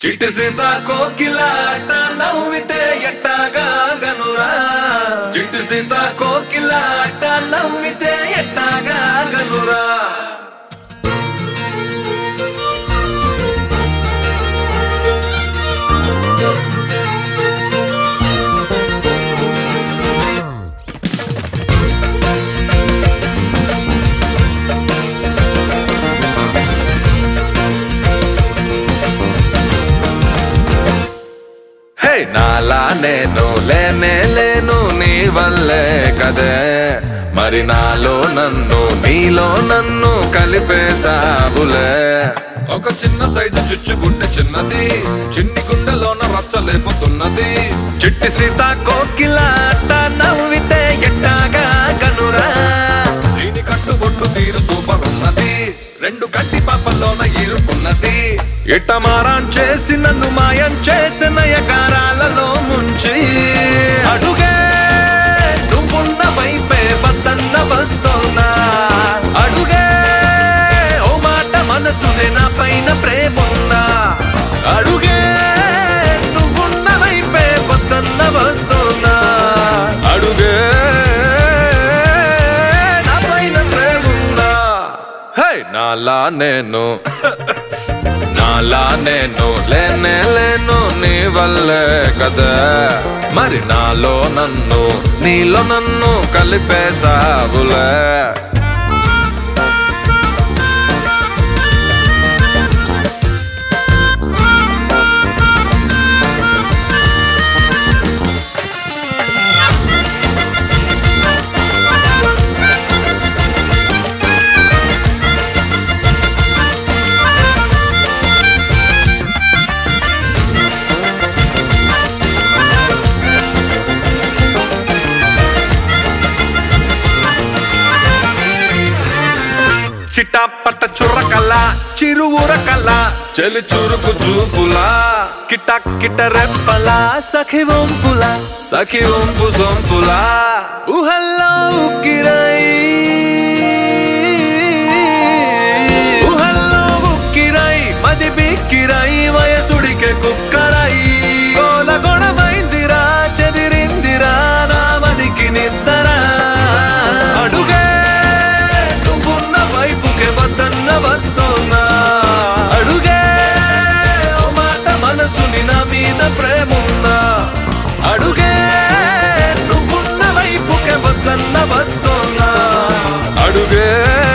చిట్టు సీత కోకిలాట నవ్వితే ఎట్టాగా గనురా చిట్టు సీత కోకిలాట నవ్వితే ఎట్టాగా గనురా హే నాలా నేను లేనే లేను నీ వల్లే కదే మరి నాలో నన్ను నీలో నన్ను కలిపేశావులే ఒక చిన్న సైజు చుచ్చుగుండె చిన్నది చిన్ని గుండెలోన రచ్చలేపుతున్నది చిట్టి సీత కోకిలాట నవ్వితే ఎట్టాగా కనురా దీని కట్టుబొట్టు తీరు సూపర్ ఉన్నది రెండు కంటి పాపల్లోన ఇరుకున్నది ఇట్టమారాన్ చేసి నన్ను మాయం చేసిన ఎకారాలలో ముంచి అడుగే నువ్వున్న వైపే వద్దన్న వస్తోనా అడుగే ఓ మాట మనసునే నా పైన ప్రేముందా అడుగే నువ్వున్న వైపే వద్దన్న వస్తోనా అడుగే నా పైన ప్రేముందా హే నాలా నేను నాలా నేను లేనే లేను నీ వల్లే కదా మరి నాలో నన్ను నీలో నన్ను కలిపేసావులే చిటాపట చుర్రకల చిరువురకల చెలి చురుకు చూపులా కిట కిట రెప్పల సఖి వంపుల సఖి వంపు సొంపులా ఊహల్లో ఉక్కిరై ఊహల్లో ఉక్కిరై మది బిక్కిరై వయసుడికే కుక్కరై గోల గొడవైందిరా చెదిరిందిరా నా మదికి నిద్దరా అడుగే నువ్వున్న వైపుకే వద్దన్న వస్తోనా అడుగే ఓ మాట మనసుని నా మీద ప్రేముందా అడుగే నువ్వున్న వైపుకే వద్దన్న వస్తోనా అడుగే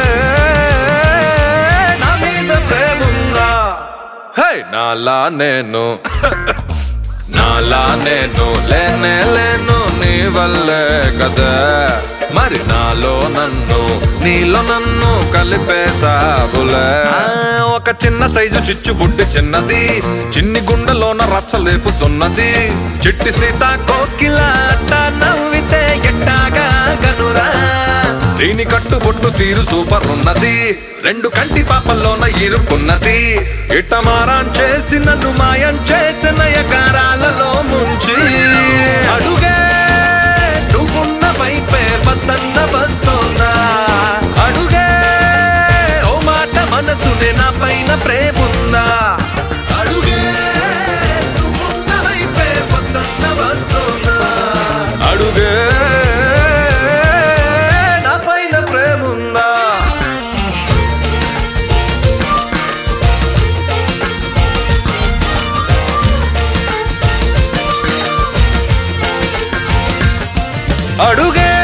నా మీద ప్రేముందా హే నాలా నేను నాలా నేను లేనే లేను నీ వల్లే కదా మరి నాలో నన్ను నీలో నన్ను కలిపేసావులే ఆ, ఒక చిన్న సైజు చిచ్చు బుడ్డి చిన్నది చిన్ని గుండెలోన రచ్చలేపుతున్నది చిట్టి సీత కోకిలాట నవ్వితే ఎట్టాగా గనురా దీని కట్టుబొట్టు తీరు సూపర్ ఉన్నది రెండు కంటి పాపల్లోన ఇరుక్కున్నది ఇట్టమారాన్ చేసి నన్ను మాయం చేసిన ఎకారాలలో ముంచి అడుగే నువ్వున్న వైపే వద్దన్న వస్తోనా అడుగే ఓ మాట మనసునే నా పైన ప్రేముందా అడుగే నువ్వున్న వైపే వద్దన్న వస్తోనా అడుగే నా పైన ప్రేముందా అడుగే